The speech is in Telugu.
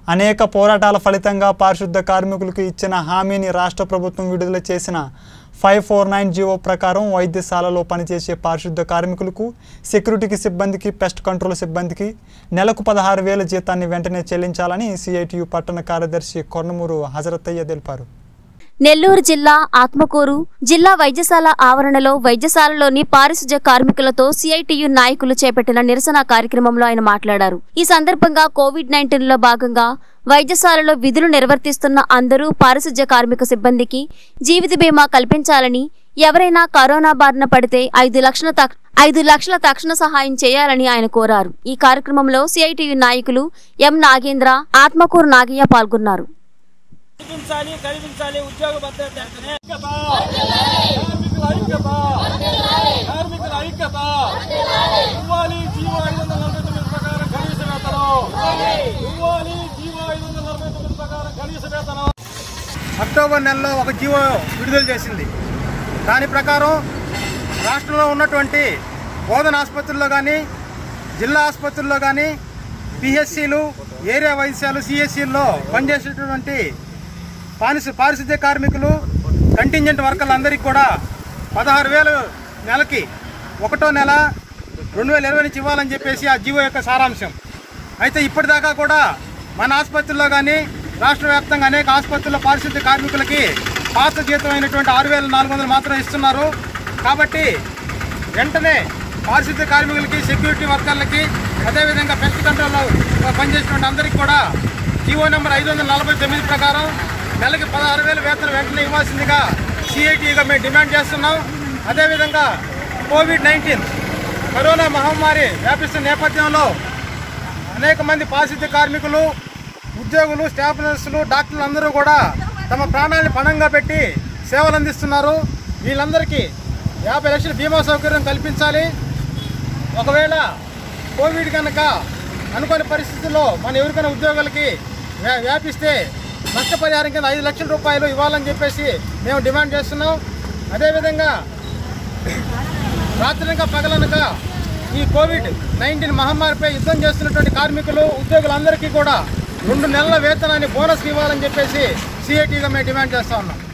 అనేక పోరాటాల ఫలితంగా పారిశుద్ధ కార్మికులకు ఇచ్చిన హామీని రాష్ట్ర ప్రభుత్వం విడుదల చేసిన ఫైవ్ ఫోర్ నైన్ జీవో ప్రకారం వైద్యశాలలో పనిచేసే పారిశుద్ధ కార్మికులకు సెక్యూరిటీకి సిబ్బందికి పెస్ట్ కంట్రోల్ సిబ్బందికి నెలకు పదహారు వేల జీతాన్ని వెంటనే చెల్లించాలని సిఐటియు పట్టణ కార్యదర్శి కొన్నమూరు హజరత్తయ్య తెలిపారు నెల్లూరు జిల్లా ఆత్మకూరు జిల్లా వైద్యశాల ఆవరణలో వైద్యశాలలోని పారిశుధ్య కార్మికులతో సిఐటియు నాయకులు చేపట్టిన నిరసన కార్యక్రమంలో ఆయన మాట్లాడారు ఈ సందర్భంగా కోవిడ్ నైన్టీన్ లో భాగంగా వైద్యశాలలో విధులు నిర్వర్తిస్తున్న అందరూ పారిశుధ్య కార్మిక సిబ్బందికి జీవిత బీమా కల్పించాలని ఎవరైనా కరోనా బారిన పడితే ఐదు లక్షల తక్- ఐదు లక్షల తక్షణ సహాయం చేయాలని ఆయన కోరారు ఈ కార్యక్రమంలో సిఐటియు నాయకులు ఎం నాగేంద్ర ఆత్మకూరు నాగయ్య పాల్గొన్నారు కల్పించాలి కల్పించాలి ఉద్యోగ భద్రత వెంటనే ఐక్యత కార్మికుల ఐక్యత కార్మికుల ఐక్యత ఇవ్వాలి జీవో ఐదు వందల నలభై తొమ్మిది ప్రకారం కనీస వేతనం ఇవ్వాలి జీవో ఐదు వందల నలభై తొమ్మిది ప్రకారం కనీస వేతనం అక్టోబర్ నెలలో ఒక జీవో విడుదల చేసింది దాని ప్రకారం రాష్ట్రంలో ఉన్నటువంటి బోధన ఆసుపత్రుల్లో కానీ జిల్లా ఆసుపత్రుల్లో కానీ పిహెచ్సిలు ఏరియా వైద్యశాలు సిఎస్సిల్లో పనిచేసేటటువంటి పారిశు పారిశుద్ధ్య కార్మికులు కంటింజెంట్ వర్కర్లందరికీ కూడా పదహారు వేలు నెలకి ఒకటో నెల రెండు వేల ఇరవై నుంచి ఇవ్వాలని చెప్పేసి ఆ జీవో యొక్క సారాంశం అయితే ఇప్పటిదాకా కూడా మన ఆసుపత్రుల్లో కానీ రాష్ట్ర వ్యాప్తంగా అనేక ఆసుపత్రుల్లో పారిశుద్ధ్య కార్మికులకి పాత జీతం అయినటువంటి ఆరు వేల నాలుగు వందలు మాత్రం ఇస్తున్నారు కాబట్టి వెంటనే పారిశుద్ధ్య కార్మికులకి సెక్యూరిటీ వర్కర్లకి అదేవిధంగా పెస్ట్ కంట్రోల్లో పనిచేసినటువంటి అందరికీ కూడా జీవో నెంబర్ ఐదు వందల నలభై తొమ్మిది ప్రకారం నెలకి పదహారు వేల వేతనం వెంటనే ఇవ్వాల్సిందిగా సిఐటిగా మేము డిమాండ్ చేస్తున్నాం అదేవిధంగా కోవిడ్ నైన్టీన్ కరోనా మహమ్మారి వ్యాపిస్తున్న నేపథ్యంలో అనేక మంది పారిశుద్ధ్య కార్మికులు ఉద్యోగులు స్టాఫ్ నర్సులు డాక్టర్లు అందరూ కూడా తమ ప్రాణాలను పణంగా పెట్టి సేవలు అందిస్తున్నారు వీళ్ళందరికీ యాభై లక్షల బీమా సౌకర్యం కల్పించాలి ఒకవేళ కోవిడ్ కనుక అనుకోని పరిస్థితుల్లో మన ఎవరికైనా ఉద్యోగులకి వ్యా- వ్యాపిస్తే నష్టపరిహారం కింద ఐదు లక్షల రూపాయలు ఇవ్వాలని చెప్పేసి మేము డిమాండ్ చేస్తున్నాం అదేవిధంగా రాత్రనక పగలనక ఈ కోవిడ్ నైన్టీన్ మహమ్మారిపై యుద్ధం చేస్తున్నటువంటి కార్మికులు ఉద్యోగులందరికీ కూడా రెండు నెలల వేతనాన్ని బోనస్ ఇవ్వాలని చెప్పేసి సిఐటిగా మేము డిమాండ్ చేస్తా ఉన్నాం